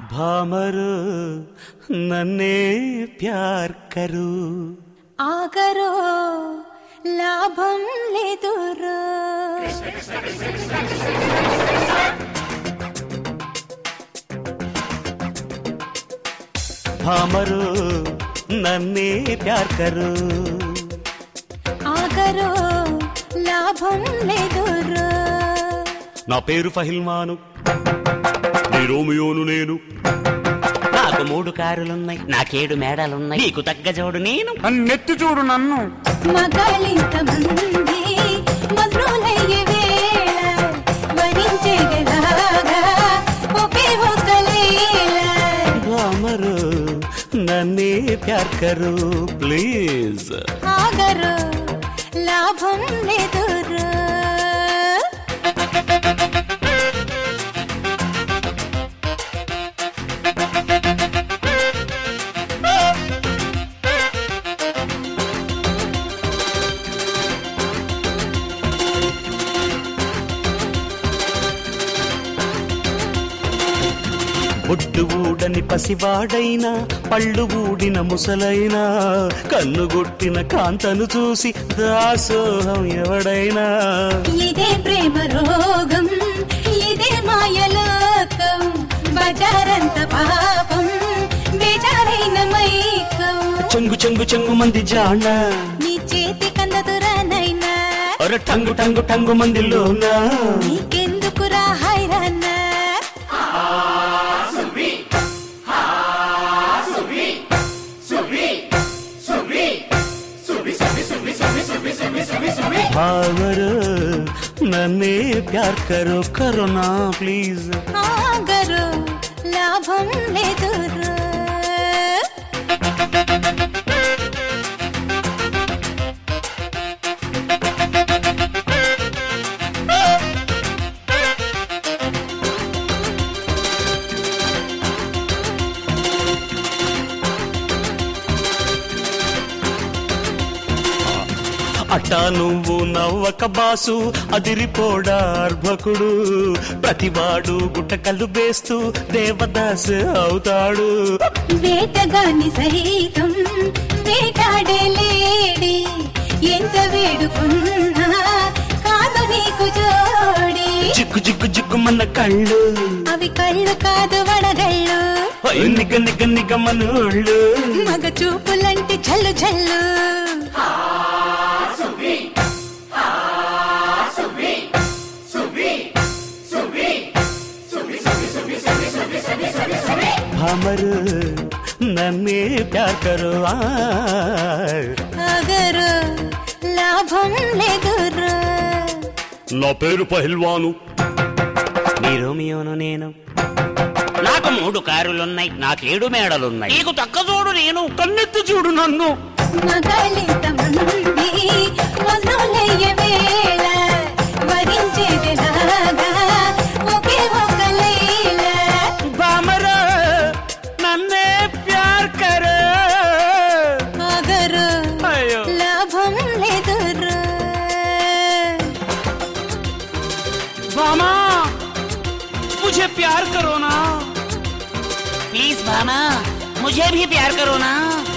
భామరు నన్నే ప్యార్ కరు ఆగరో లాభం లేదురో భామరు నన్నే ప్యార్ కరు ఆగరో లాభం లేదురో నా పేరు ఫహిల్మాను నీ రోమియోను నేను నాకు మూడు కారులున్నాయి నాకేడు మేడాలున్నాయి నీకు తగ్గ జోడు నేను నెత్తి చూడు నన్ను మగాలింత మంది మధురయ్యే వేళ వరించేలాగా ఒకే ఒక లీల భామరు నన్నే ప్యార్ కరు ప్లీజ్ ఆగరు లాభం లేదురో బొడ్డు ఊడని పసివాడైనా పళ్ళు ఊడిన ముసలైనా కన్నుగొట్టిన కాంతను చూసి దాసోహం ఎవడైనా ఇదే ప్రేమ రోగం ఇదే మాయలోకం బజారంత పాపం బేజారైన మైకం చెంగు చెంగు చెంగు మంది జాణ నీ చేతి కందదురానైనా అర టంగు టంగు టంగు మందిలోనా నీకెందుకురా హైరానా భావరు నన్నే ప్యార్ కరో కరోనా ప్లీజ్ ఆగరు లాభం లేదురా అట్టా నువ్వు నవ్వక బాసు అదిరిపోడా అర్భకుడు ప్రతివాడు గుట్టకల్లు వేస్తూ దేవదాస్ అవుతాడు వేటగాని సైతం వేటాడే లేడి ఎంత వేడుకున్నా కాదు నీకు జోడి జిగ్గు జిగ్గు జిగ్గు మన కళ్ళు అవి కళ్ళు కాదు వడగళ్ళు ఐ నిగ నిగ నిగ మనోళ్ళు మగ చూపులంటే చల్లు చల్లు భామరు నన్నే ప్యార్ కరో ఆ. అగరు లాభం లేదురా నా పేరు పహిల్వాను నీ రోమియోను నేను నాకు మూడు కారులున్నాయి నాకేడు మేడలున్నాయి నీకు తక్క చూడు నేను కన్నెత్తి చూడు నన్ను మగాలింత మంది మధులయ్య వేళ వరించేదిలాగా ఒకే ఒక లీల బామరు నన్నే ప్యార్ కరో అగరు అయ్యో లాభం లేదురా బామా मुझे प्यार करो ना प्लीज भामा मुझे भी प्यार करो ना